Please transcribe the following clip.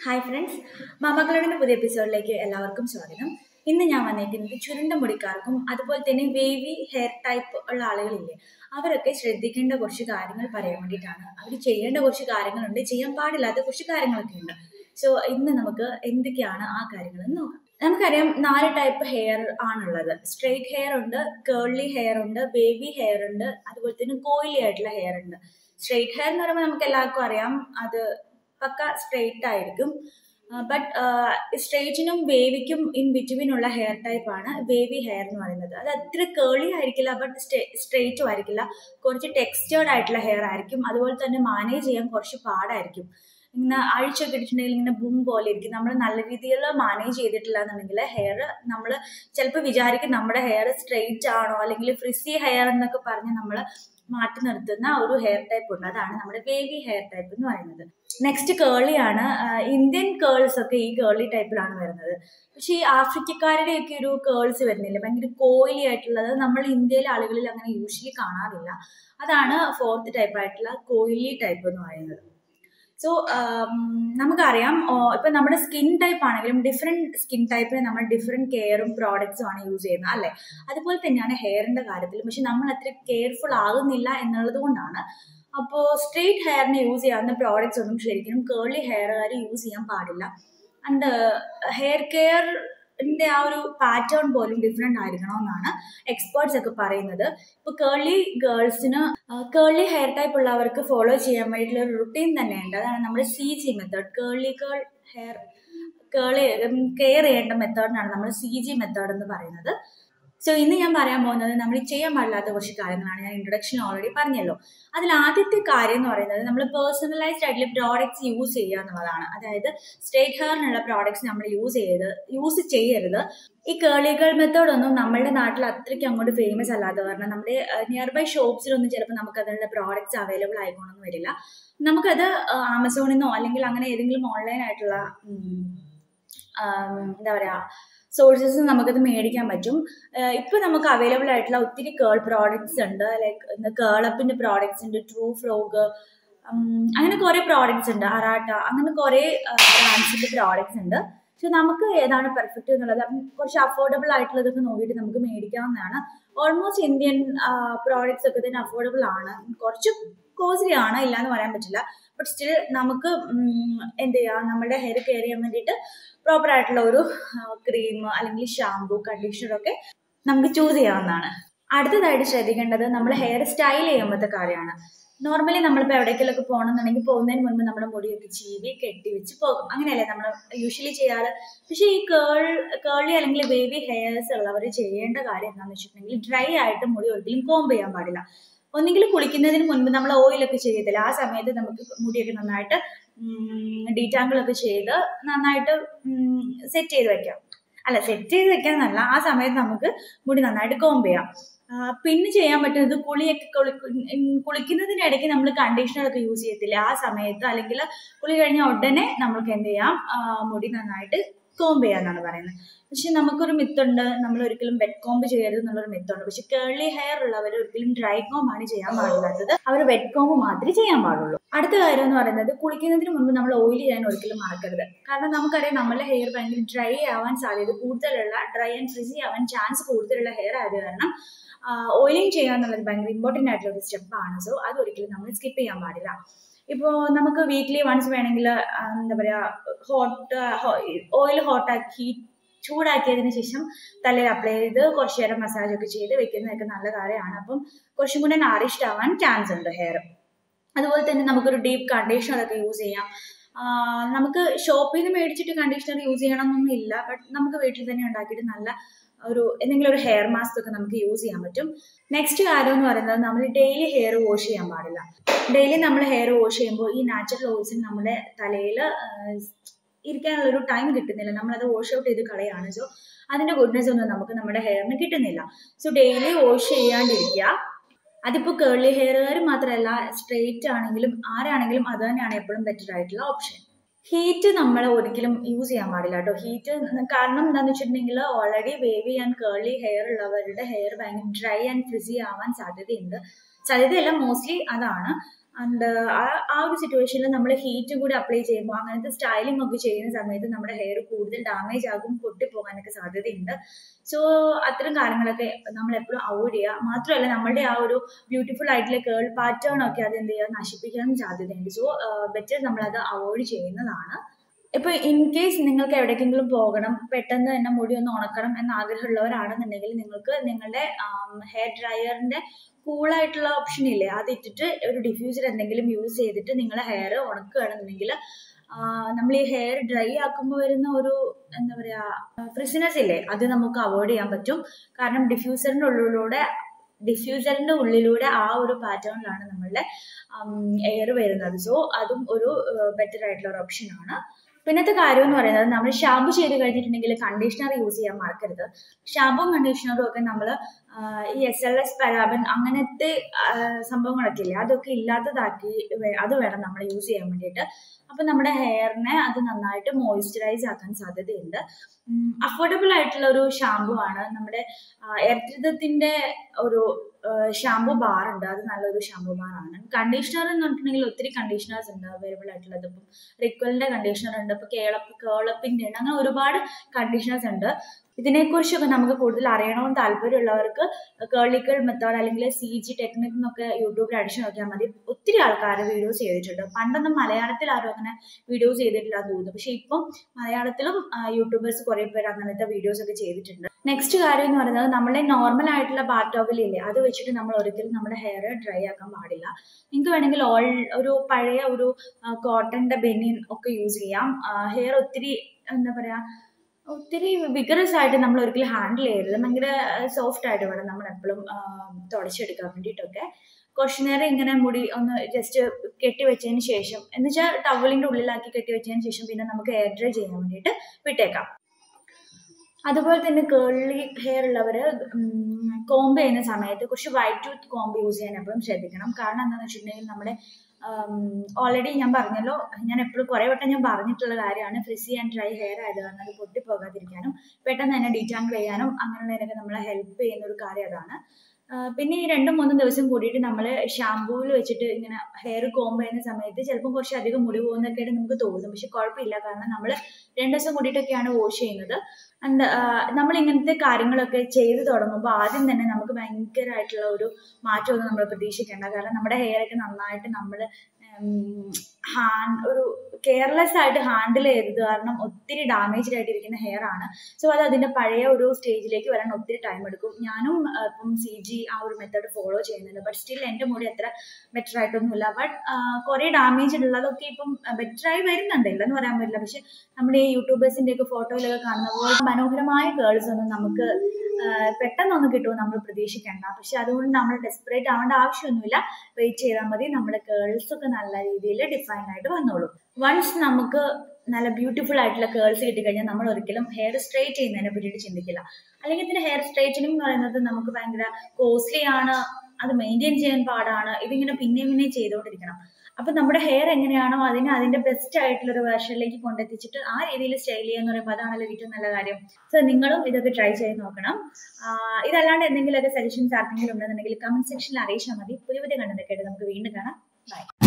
hi friends മാമക്കളുടെ പുതിയ എപ്പിസോഡിലേക്ക് എല്ലാവർക്കും സ്വാഗതം ഇന്ന് ഞാൻ വന്നിരിക്കുന്നത് ചുരുണ്ട മുടിക്കാർക്കും അതുപോലെ തന്നെ വേവി ഹെയർ ടൈപ്പ് ഉള്ള ആളുകളില്ലേ അവരൊക്കെ ശ്രദ്ധിക്കേണ്ട കുറച്ച് കാര്യങ്ങൾ പറയാൻ വേണ്ടിയിട്ടാണ് അവർ ചെയ്യേണ്ട കുറച്ച് കാര്യങ്ങളുണ്ട് ചെയ്യാൻ പാടില്ലാത്ത കുറച്ച് കാര്യങ്ങളൊക്കെ ഉണ്ട് സോ ഇന്ന് നമുക്ക് എന്തൊക്കെയാണ് ആ കാര്യങ്ങൾ എന്ന് നോക്കാം നമുക്കറിയാം നാല് ടൈപ്പ് ഹെയർ ആണുള്ളത് സ്ട്രെയിറ്റ് ഹെയർ ഉണ്ട് കേർലി ഹെയർ ഉണ്ട് വേവി ഹെയർ ഉണ്ട് അതുപോലെ തന്നെ കോയിലി ആയിട്ടുള്ള ഹെയർ ഉണ്ട് സ്ട്രെയിറ്റ് ഹെയർ എന്ന് പറയുമ്പോൾ നമുക്ക് എല്ലാവർക്കും അറിയാം അത് പക്ക സ്ട്രെയിറ്റ് ആയിരിക്കും ബട്ട് സ്ട്രെയിറ്റിനും വേവിക്കും ഇൻ ബിറ്റ്വീൻ ഉള്ള ഹെയർ ടൈപ്പ് ആണ് വേവി ഹെയർ എന്ന് പറയുന്നത് അത് അത്ര കേളി ആയിരിക്കില്ല ബട്ട് സ്ട്രെയിറ്റും ആയിരിക്കില്ല കുറച്ച് ടെക്സ്റ്റേർഡ് ആയിട്ടുള്ള ഹെയർ ആയിരിക്കും അതുപോലെ തന്നെ മാനേജ് ചെയ്യാൻ കുറച്ച് പാടായിരിക്കും ഇങ്ങനെ അഴിച്ചൊക്കെ ഇട്ടിട്ടുണ്ടെങ്കിൽ ഇങ്ങനെ ബും പോലെ ഇരിക്കും നമ്മൾ നല്ല രീതിയിൽ മാനേജ് ചെയ്തിട്ടില്ല എന്നുണ്ടെങ്കിൽ ഹെയർ നമ്മൾ ചിലപ്പോൾ വിചാരിക്കും നമ്മുടെ ഹെയർ സ്ട്രെയിറ്റ് ആണോ അല്ലെങ്കിൽ ഫ്രിസി ഹെയർ എന്നൊക്കെ പറഞ്ഞ് നമ്മൾ മാറ്റി നിർത്തുന്ന ഒരു ഹെയർ ടൈപ്പ് ഉണ്ട് അതാണ് നമ്മുടെ വേവി ഹെയർ ടൈപ്പ് എന്ന് പറയുന്നത് നെക്സ്റ്റ് കേളി ആണ് ഇന്ത്യൻ കേൾസ് ഒക്കെ ഈ കേളി ടൈപ്പിലാണ് വരുന്നത് പക്ഷേ ഈ ആഫ്രിക്കക്കാരുടെയൊക്കെ ഒരു കേൾസ് വരുന്നില്ല ഭയങ്കര കോയിലി ആയിട്ടുള്ളത് നമ്മൾ ഇന്ത്യയിലെ ആളുകളിൽ അങ്ങനെ യൂഷ്വലി കാണാറില്ല അതാണ് ഫോർത്ത് ടൈപ്പ് ആയിട്ടുള്ള കോയിലി ടൈപ്പ് എന്ന് പറയുന്നത് സോ നമുക്കറിയാം ഇപ്പം നമ്മുടെ സ്കിൻ ടൈപ്പ് ആണെങ്കിലും ഡിഫറെൻറ്റ് സ്കിൻ ടൈപ്പിന് നമ്മൾ ഡിഫറെൻറ്റ് കെയറും പ്രോഡക്ട്സും ആണ് യൂസ് ചെയ്യുന്നത് അല്ലേ അതുപോലെ തന്നെയാണ് ഹെയറിൻ്റെ കാര്യത്തിൽ പക്ഷെ നമ്മൾ അത്ര കെയർഫുൾ ആകുന്നില്ല എന്നുള്ളത് കൊണ്ടാണ് അപ്പോൾ സ്ട്രെയിറ്റ് ഹെയറിന് യൂസ് ചെയ്യാവുന്ന പ്രോഡക്റ്റ്സ് ഒന്നും ശരിക്കും കേർലി ഹെയറുകാർ യൂസ് ചെയ്യാൻ പാടില്ല ആൻഡ് ഹെയർ കെയർ ന്റെ ആ ഒരു പാറ്റേൺ പോലും ഡിഫറെൻ്റ് ആയിരിക്കണമെന്നാണ് എക്സ്പേർട്സ് ഒക്കെ പറയുന്നത് ഇപ്പോൾ കേർലി ഗേൾസിന് കേർലി ഹെയർ ടൈപ്പ് ഉള്ളവർക്ക് ഫോളോ ചെയ്യാൻ വേണ്ടിയിട്ടുള്ള ഒരു റുട്ടീൻ തന്നെയുണ്ട് അതാണ് നമ്മുടെ C G method curly curl hair curly care ചെയ്യേണ്ട മെത്തേഡിനാണ് നമ്മൾ സി ജി മെത്തേഡ് എന്ന് പറയുന്നത് സോ ഇന്ന് ഞാൻ പറയാൻ പോകുന്നത് നമ്മൾ ചെയ്യാൻ പാടില്ലാത്ത കുറച്ച് കാര്യങ്ങളാണ് ഞാൻ ഇൻട്രൊഡക്ഷൻ ഓൾറെഡി പറഞ്ഞല്ലോ അതിൽ ആദ്യത്തെ കാര്യം എന്ന് പറയുന്നത് നമ്മൾ പേഴ്സണലൈസ്ഡ് ആയിട്ടുള്ള പ്രോഡക്റ്റ്സ് യൂസ് ചെയ്യുക എന്നുള്ളതാണ് അതായത് സ്ട്രേറ്റ് ഹെയറിനുള്ള പ്രോഡക്റ്റ്സ് നമ്മൾ യൂസ് ചെയ്ത് യൂസ് ചെയ്യരുത് ഈ കേളികൾ മെത്തേഡ് ഒന്നും നമ്മുടെ നാട്ടിൽ അത്രയ്ക്ക് അങ്ങോട്ട് ഫേമസ് അല്ലാത്ത കാരണം നമ്മുടെ നിയർ ബൈ ഷോപ്സിലൊന്നും ചിലപ്പോൾ നമുക്ക് അതിനുള്ള പ്രോഡക്റ്റ്സ് അവൈലബിൾ ആയിക്കോണമെന്ന് വരില്ല നമുക്കത് ആമസോണിൽ നിന്നോ അല്ലെങ്കിൽ അങ്ങനെ ഏതെങ്കിലും ഓൺലൈൻ ആയിട്ടുള്ള എന്താ പറയുക സോഴ്സസ് നമുക്കത് മേടിക്കാൻ പറ്റും ഇപ്പം നമുക്ക് അവൈലബിൾ ആയിട്ടുള്ള ഒത്തിരി കേൾ പ്രോഡക്റ്റ്സ് ഉണ്ട് ലൈക്ക് കേളപ്പിൻ്റെ പ്രോഡക്റ്റ്സ് ഉണ്ട് ട്രൂ ഫ്രോഗ് അങ്ങനെ കുറേ പ്രോഡക്റ്റ്സ് ഉണ്ട് അറാട്ട അങ്ങനെ കുറേ ബ്രാൻഡ്സിൻ്റെ പ്രോഡക്റ്റ്സ് ഉണ്ട് പക്ഷെ നമുക്ക് ഏതാണ് പെർഫെക്റ്റ് എന്നുള്ളത് കുറച്ച് അഫോർഡബിൾ ആയിട്ടുള്ളതൊക്കെ നോക്കിയിട്ട് നമുക്ക് മേടിക്കാവുന്നതാണ് ഓൾമോസ്റ്റ് ഇന്ത്യൻ പ്രോഡക്റ്റ്സ് ഒക്കെ തന്നെ അഫോർഡബിൾ ആണ് കുറച്ച് കോസ്റ്റ്ലി ആണ് ഇല്ല എന്ന് പറയാൻ പറ്റില്ല ബട്ട് സ്റ്റിൽ നമുക്ക് എന്ത് ചെയ്യാം നമ്മുടെ ഹെയർ കെയർ ചെയ്യാൻ വേണ്ടിയിട്ട് പ്രോപ്പർ ആയിട്ടുള്ള ഒരു ക്രീം അല്ലെങ്കിൽ ഷാമ്പു കണ്ടീഷണർ ഒക്കെ നമുക്ക് ചൂസ് ചെയ്യാവുന്നതാണ് അടുത്തതായിട്ട് ശ്രദ്ധിക്കേണ്ടത് നമ്മൾ ഹെയർ സ്റ്റൈൽ ചെയ്യുമ്പോഴത്തെ കാര്യമാണ് നോർമലി നമ്മളിപ്പോൾ എവിടേക്കെങ്കിലൊക്കെ പോകണമെന്നുണ്ടെങ്കിൽ പോകുന്നതിന് മുൻപ് നമ്മുടെ മുടിയൊക്കെ ചീവി കെട്ടി വെച്ച് പോകും അങ്ങനെയല്ലേ നമ്മൾ യൂഷ്വലി ചെയ്യാറ് പക്ഷേ ഈ കേൾ കേളി അല്ലെങ്കിൽ ബേബി ഹെയർസ് ഉള്ളവർ ചെയ്യേണ്ട കാര്യം എന്താണെന്ന് വെച്ചിട്ടുണ്ടെങ്കിൽ ഡ്രൈ ആയിട്ട് മുടി ഒരിക്കലും കോംബ് ചെയ്യാൻ പാടില്ല ഒന്നെങ്കിൽ കുളിക്കുന്നതിന് മുൻപ് നമ്മൾ ഓയിലൊക്കെ ചെയ്യത്തില്ല ആ സമയത്ത് നമുക്ക് മുടിയൊക്കെ നന്നായിട്ട് ഡീറ്റാങ്കിളൊക്കെ ചെയ്ത് നന്നായിട്ട് സെറ്റ് ചെയ്ത് വെക്കാം അല്ല സെറ്റ് ചെയ്ത് വെക്കാന്നല്ല ആ സമയത്ത് നമുക്ക് മുടി നന്നായിട്ട് കോംബ് ചെയ്യാം പിന്നെ ചെയ്യാൻ പറ്റുന്നത് കുളിയൊക്കെ കുളി കുളിക്കുന്നതിനിടയ്ക്ക് നമ്മൾ കണ്ടീഷണറൊക്കെ യൂസ് ചെയ്യത്തില്ല ആ സമയത്ത് അല്ലെങ്കിൽ കുളി കഴിഞ്ഞ ഉടനെ നമ്മൾക്ക് എന്ത് ചെയ്യാം മുടി നന്നായിട്ട് കോംബ് ചെയ്യാന്നാണ് പറയുന്നത് പക്ഷെ നമുക്കൊരു മിത്തുണ്ട് നമ്മൾ ഒരിക്കലും വെറ്റ് കോംബ് ചെയ്യരുത് എന്നുള്ളൊരു മിത്തുണ്ട് പക്ഷെ കേർലി ഹെയർ ഉള്ളവർ ഒരിക്കലും ഡ്രൈ കോംബ് ആണ് ചെയ്യാൻ പാടില്ലാത്തത് അവർ വെറ്റ് കോംബ് മാത്രമേ ചെയ്യാൻ പാടുള്ളൂ അടുത്ത കാര്യം എന്ന് പറയുന്നത് കുളിക്കുന്നതിന് മുൻപ് നമ്മൾ ഓയിൽ ചെയ്യാൻ ഒരിക്കലും മറക്കരുത് കാരണം നമുക്കറിയാം നമ്മുടെ ഹെയർ ഭയങ്കര ഡ്രൈ ആവാൻ സാധ്യത കൂടുതലുള്ള ഡ്രൈ ആൻഡ് ഫ്രിസി ആവാൻ ചാൻസ് കൂടുതലുള്ള ഹെയർ ആയത് കാരണം ഓയിലിംഗ് ചെയ്യുക എന്നുള്ളത് ഭയങ്കര ഇമ്പോർട്ടൻ്റ് ആയിട്ടുള്ള ഒരു സ്റ്റെപ്പാണ് സോ അത് ഒരിക്കലും നമ്മൾ സ്കിപ്പ് ചെയ്യാൻ പാടില്ല ഇപ്പോൾ നമുക്ക് വീക്ക്ലി വൺസ് വേണമെങ്കിൽ എന്താ പറയുക ഹോട്ട് ഓയിൽ ഹോട്ടാക്കി ചൂടാക്കിയതിന് ശേഷം തലയിൽ അപ്ലൈ ചെയ്ത് കുറച്ച് നേരം മസാജ് ഒക്കെ ചെയ്ത് വെക്കുന്നതൊക്കെ നല്ല കാര്യമാണ് അപ്പം കുറച്ചും കൂടെ നാറിഷ്ഡ് ആവാൻ ചാൻസ് ഉണ്ട് ഹെയർ അതുപോലെ തന്നെ നമുക്കൊരു ഡീപ്പ് കണ്ടീഷണറൊക്കെ യൂസ് ചെയ്യാം നമുക്ക് ഷോപ്പിൽ നിന്ന് മേടിച്ചിട്ട് കണ്ടീഷണർ യൂസ് ചെയ്യണമെന്നൊന്നും ഇല്ല ബട്ട് നമുക്ക് വീട്ടിൽ തന്നെ ഉണ്ടാക്കിയിട്ട് നല്ല ഒരു എന്തെങ്കിലും ഒരു ഹെയർ മാസ്ക് ഒക്കെ നമുക്ക് യൂസ് ചെയ്യാൻ പറ്റും നെക്സ്റ്റ് കാര്യം എന്ന് പറയുന്നത് നമ്മൾ ഡെയിലി ഹെയർ വാഷ് ചെയ്യാൻ പാടില്ല ഡെയിലി നമ്മൾ ഹെയർ വാഷ് ചെയ്യുമ്പോൾ ഈ നാച്ചുറൽ ഓയിൽസിന് നമ്മുടെ തലയിൽ ഇരിക്കാനുള്ള ഒരു ടൈം കിട്ടുന്നില്ല നമ്മളത് വാഷ് ഔട്ട് ചെയ്ത് കളയാണ് സോ അതിൻ്റെ ഗുഡ്നെസ് ഒന്നും നമുക്ക് നമ്മുടെ ഹെയറിന് കിട്ടുന്നില്ല സോ ഡെയിലി വാഷ് ചെയ്യാണ്ടിരിക്കുക അതിപ്പോൾ കേർലി ഹെയറുകാർ മാത്രമല്ല സ്ട്രെയിറ്റ് ആണെങ്കിലും ആരാണെങ്കിലും അത് തന്നെയാണ് എപ്പോഴും ബെറ്റർ ആയിട്ടുള്ള ഓപ്ഷൻ ഹീറ്റ് നമ്മൾ ഒരിക്കലും യൂസ് ചെയ്യാൻ പാടില്ല കേട്ടോ ഹീറ്റ് കാരണം എന്താണെന്ന് വെച്ചിട്ടുണ്ടെങ്കിൽ already wavy and curly hair ഉള്ളവരുടെ ഹെയർ ഭയങ്കര ഡ്രൈ ആൻഡ് ഫ്രിസി ആവാൻ സാധ്യതയുണ്ട് സാധ്യതയല്ല മോസ്റ്റ്ലി അതാണ് ആൻഡ് ആ ആ ഒരു സിറ്റുവേഷനിൽ നമ്മൾ ഹീറ്റും കൂടി അപ്ലൈ ചെയ്യുമ്പോൾ അങ്ങനത്തെ സ്റ്റൈലിംഗ് ഒക്കെ ചെയ്യുന്ന സമയത്ത് നമ്മുടെ ഹെയർ കൂടുതൽ ഡാമേജ് ആകും പൊട്ടിപ്പോകാനൊക്കെ സാധ്യതയുണ്ട് സോ അത്തരം കാര്യങ്ങളൊക്കെ നമ്മൾ എപ്പോഴും അവോയ്ഡ് ചെയ്യുക മാത്രമല്ല നമ്മളുടെ ആ ഒരു ബ്യൂട്ടിഫുൾ ആയിട്ടുള്ള കേൾ പാറ്റേൺ ഒക്കെ അത് എന്ത് ചെയ്യുക നശിപ്പിക്കാനും സാധ്യതയുണ്ട് സോ ബെറ്റർ നമ്മളത് അവോയ്ഡ് ചെയ്യുന്നതാണ് ഇപ്പോൾ ഇൻ കേസ് നിങ്ങൾക്ക് എവിടേക്കെങ്കിലും പോകണം പെട്ടെന്ന് തന്നെ മുടി ഒന്ന് ഉണക്കണം എന്ന് ആഗ്രഹമുള്ളവരാണെന്നുണ്ടെങ്കിൽ നിങ്ങൾക്ക് നിങ്ങളുടെ ഹെയർ ഡ്രയറിൻ്റെ കൂളായിട്ടുള്ള ഓപ്ഷൻ ഇല്ലേ അത് ഇട്ടിട്ട് ഒരു ഡിഫ്യൂസർ എന്തെങ്കിലും യൂസ് ചെയ്തിട്ട് നിങ്ങളുടെ ഹെയർ ഉണക്കുകയാണെന്നുണ്ടെങ്കിൽ നമ്മൾ ഈ ഹെയർ ഡ്രൈ ആക്കുമ്പോൾ വരുന്ന ഒരു എന്താ പറയുക ഫ്രിസിനെസ് ഇല്ലേ അത് നമുക്ക് അവോയ്ഡ് ചെയ്യാൻ പറ്റും കാരണം ഡിഫ്യൂസറിൻ്റെ ഉള്ളിലൂടെ ഡിഫ്യൂസറിൻ്റെ ഉള്ളിലൂടെ ആ ഒരു പാറ്റേണിലാണ് നമ്മളുടെ എയർ വരുന്നത് സോ അതും ഒരു ബെറ്റർ ആയിട്ടുള്ള ഒരു ഓപ്ഷനാണ് പിന്നത്തെ കാര്യം എന്ന് പറയുന്നത് നമ്മൾ ഷാമ്പു ചെയ്ത് കഴിഞ്ഞിട്ടുണ്ടെങ്കിൽ കണ്ടീഷണർ യൂസ് ചെയ്യാൻ മറക്കരുത് ഷാമ്പും കണ്ടീഷണറും ഒക്കെ നമ്മൾ ഈ എസ് എൽ എസ് പരാബൻ അങ്ങനത്തെ സംഭവങ്ങളൊക്കെ ഇല്ലേ അതൊക്കെ ഇല്ലാത്തതാക്കി അത് വേണം നമ്മൾ യൂസ് ചെയ്യാൻ വേണ്ടിയിട്ട് അപ്പം നമ്മുടെ ഹെയറിനെ അത് നന്നായിട്ട് മോയ്സ്ചറൈസ് ആക്കാൻ സാധ്യതയുണ്ട് അഫോർഡബിൾ ആയിട്ടുള്ള ഒരു ഷാമ്പു ആണ് നമ്മുടെ എർത്തിതത്തിൻ്റെ ഒരു ഷാമ്പു ബാർ ഉണ്ട് അത് നല്ലൊരു ഷാമ്പു ബാർ ആണ് കണ്ടീഷണർ എന്ന് പറഞ്ഞിട്ടുണ്ടെങ്കിൽ ഒത്തിരി കണ്ടീഷണേഴ്സ് ഉണ്ട് അവൈലബിൾ ആയിട്ടുള്ളത് ഇപ്പം റിക്വലിൻ്റെ കണ്ടീഷണർ ഉണ്ട് ഇപ്പോൾ കേളപ്പ് കേളപ്പിൻ്റെ ഉണ്ട് അങ്ങനെ ഒരുപാട് കണ്ടീഷണേഴ്സ് ഉണ്ട് ഇതിനെക്കുറിച്ചൊക്കെ നമുക്ക് കൂടുതൽ അറിയണമെന്ന് താല്പര്യമുള്ളവർക്ക് കേളിക്കൽ മെത്തേഡ് അല്ലെങ്കിൽ സി ജി ടെക്നിക് എന്നൊക്കെ യൂട്യൂബിൽ അടിച്ചു നോക്കിയാൽ മതി ഒത്തിരി ആൾക്കാർ വീഡിയോസ് ചെയ്തിട്ടുണ്ട് പണ്ടൊന്നും മലയാളത്തിൽ ആരും അങ്ങനെ വീഡിയോസ് ചെയ്തിട്ടില്ല എന്ന് തോന്നുന്നു പക്ഷേ ഇപ്പം മലയാളത്തിലും യൂട്യൂബേഴ്സ് കുറേ പേര് അങ്ങനത്തെ വീഡിയോസ് ഒക്കെ ചെയ്തിട്ടുണ്ട് നെക്സ്റ്റ് കാര്യം എന്ന് പറയുന്നത് നമ്മളെ നോർമൽ ആയിട്ടുള്ള ബാത്ത് ഓവലില്ലേ അത് വെച്ചിട്ട് നമ്മൾ ഒരിക്കലും നമ്മുടെ ഹെയർ ഡ്രൈ ആക്കാൻ പാടില്ല നിങ്ങൾക്ക് വേണമെങ്കിൽ ഓൾ ഒരു പഴയ ഒരു കോട്ടൻ്റെ ബെനിയൻ ഒക്കെ യൂസ് ചെയ്യാം ഹെയർ ഒത്തിരി എന്താ പറയുക ഒത്തിരി വിഗറസ് ആയിട്ട് നമ്മൾ ഒരിക്കലും ഹാൻഡിൽ ചെയ്യരുത് ഭയങ്കര സോഫ്റ്റ് ആയിട്ട് വേണം നമ്മൾ എപ്പോഴും തുടച്ചെടുക്കാൻ വേണ്ടിയിട്ടൊക്കെ കുറച്ച് നേരം ഇങ്ങനെ മുടി ഒന്ന് ജസ്റ്റ് കെട്ടി വെച്ചതിന് ശേഷം എന്ന് വെച്ചാൽ ടവലിൻ്റെ ഉള്ളിലാക്കി കെട്ടി വെച്ചതിന് ശേഷം പിന്നെ നമുക്ക് എയർ ഡ്രൈ ചെയ്യാൻ വേണ്ടിയിട്ട് വിട്ടേക്കാം അതുപോലെ തന്നെ കേളി ഹെയർ ഉള്ളവർ കോംബ് ചെയ്യുന്ന സമയത്ത് കുറച്ച് വൈറ്റ് ടൂത്ത് കോംബ് യൂസ് ചെയ്യാൻ എപ്പോഴും ശ്രദ്ധിക്കണം കാരണം എന്താണെന്ന് വെച്ചിട്ടുണ്ടെങ്കിൽ നമ്മുടെ ഓൾറെഡി ഞാൻ പറഞ്ഞല്ലോ ഞാൻ എപ്പോഴും കുറേ വട്ടം ഞാൻ പറഞ്ഞിട്ടുള്ള കാര്യമാണ് ഫ്രിസി ആൻഡ് ഡ്രൈ ഹെയർ ആയത് കാരണം അത് പൊട്ടിപ്പോകാതിരിക്കാനും പെട്ടെന്ന് തന്നെ ഡീറ്റാങ്കിൾ ചെയ്യാനും അങ്ങനെയുള്ളതിനൊക്കെ നമ്മളെ ഹെൽപ്പ് ചെയ്യുന്ന ഒരു കാര്യം അതാണ് പിന്നെ ഈ രണ്ടും മൂന്നും ദിവസം കൂടിയിട്ട് നമ്മൾ ഷാമ്പൂവിൽ വെച്ചിട്ട് ഇങ്ങനെ ഹെയർ കോംബ് ചെയ്യുന്ന സമയത്ത് ചിലപ്പോൾ കുറച്ച് അധികം മുടി പോകുന്നൊക്കെ ആയിട്ട് നമുക്ക് തോന്നും പക്ഷെ കുഴപ്പമില്ല കാരണം നമ്മൾ രണ്ട് ദിവസം കൂടിയിട്ടൊക്കെയാണ് വാഷ് ചെയ്യുന്നത് ആൻഡ് നമ്മൾ ഇങ്ങനത്തെ കാര്യങ്ങളൊക്കെ ചെയ്തു തുടങ്ങുമ്പോൾ ആദ്യം തന്നെ നമുക്ക് ഭയങ്കരമായിട്ടുള്ള ഒരു മാറ്റമൊന്നും നമ്മൾ പ്രതീക്ഷിക്കേണ്ട കാരണം നമ്മുടെ ഹെയർ ഒക്കെ നന്നായിട്ട് നമ്മൾ ഹാൻഡ് ഒരു കെയർലെസ് ആയിട്ട് ഹാൻഡിൽ ചെയ്തത് കാരണം ഒത്തിരി ഡാമേജ്ഡ് ആയിട്ടിരിക്കുന്ന ഹെയർ ആണ് സോ അത് അതിൻ്റെ പഴയ ഒരു സ്റ്റേജിലേക്ക് വരാൻ ഒത്തിരി ടൈം എടുക്കും ഞാനും ഇപ്പം സി ജി ആ ഒരു മെത്തേഡ് ഫോളോ ചെയ്യുന്നുണ്ട് ബട്ട് സ്റ്റിൽ എൻ്റെ മുടി അത്ര ബെറ്റർ ആയിട്ടൊന്നുമില്ല ബട്ട് കുറേ ഡാമേജ് ഉള്ളതൊക്കെ ഇപ്പം ബെറ്ററായി വരുന്നുണ്ട് ഇല്ലെന്ന് പറയാൻ പറ്റില്ല പക്ഷെ നമ്മുടെ ഈ യൂട്യൂബേഴ്സിൻ്റെ ഒക്കെ ഫോട്ടോയിലൊക്കെ കാണുന്ന പോലെ മനോഹരമായ കേൾസ് ഒന്നും നമുക്ക് പെട്ടെന്നൊന്നും കിട്ടുമെന്ന് നമ്മൾ പ്രതീക്ഷിക്കേണ്ട പക്ഷെ അതുകൊണ്ട് നമ്മൾ ഡെസ്പറേറ്റ് ആവേണ്ട ആവശ്യമൊന്നുമില്ല വെയിറ്റ് ചെയ്താൽ മതി നമ്മുടെ കേൾസ് ഒക്കെ നല്ല രീതിയിൽ ഡിഫൈൻ ആയിട്ട് വന്നോളും വൺസ് നമുക്ക് നല്ല ബ്യൂട്ടിഫുൾ ആയിട്ടുള്ള കേൾസ് കിട്ടിക്കഴിഞ്ഞാൽ നമ്മൾ ഒരിക്കലും ഹെയർ സ്ട്രൈറ്റ് ചെയ്യുന്നതിനെ പറ്റിയിട്ട് ചിന്തിക്കില്ല അല്ലെങ്കിൽ ഇതിന്റെ ഹെയർ സ്ട്രൈറ്റനിങ് എന്ന് പറയുന്നത് നമുക്ക് ഭയങ്കര കോസ്റ്റ്ലി ആണ് അത് മെയിൻറ്റെയിൻ ചെയ്യാൻ പാടാണ് ഇതിങ്ങനെ പിന്നെയും പിന്നെയും ചെയ്തുകൊണ്ടിരിക്കണം അപ്പം നമ്മുടെ ഹെയർ എങ്ങനെയാണോ അതിനെ അതിന്റെ ബെസ്റ്റ് ആയിട്ടുള്ള ഒരു വേർഷനിലേക്ക് കൊണ്ടെത്തിച്ചിട്ട് ആ രീതിയിൽ സ്റ്റൈൽ ചെയ്യാന്ന് പറയുമ്പോൾ അതാണല്ലോ ഏറ്റവും നല്ല കാര്യം സോ നിങ്ങളും ഇതൊക്കെ ട്രൈ ചെയ്ത് നോക്കണം ഇതല്ലാണ്ട് എന്തെങ്കിലുമൊക്കെ സജഷൻസ് ആർക്കെങ്കിലും ഉണ്ടെന്നുണ്ടെങ്കിൽ കമന്റ് സെക്ഷനിൽ അറിയിച്ചാൽ മതി പുതിയ പുതിയ കണ്ടതൊക്കെ ആയിട്ട് നമുക്ക് വീണ്ടും കാണാം ബൈ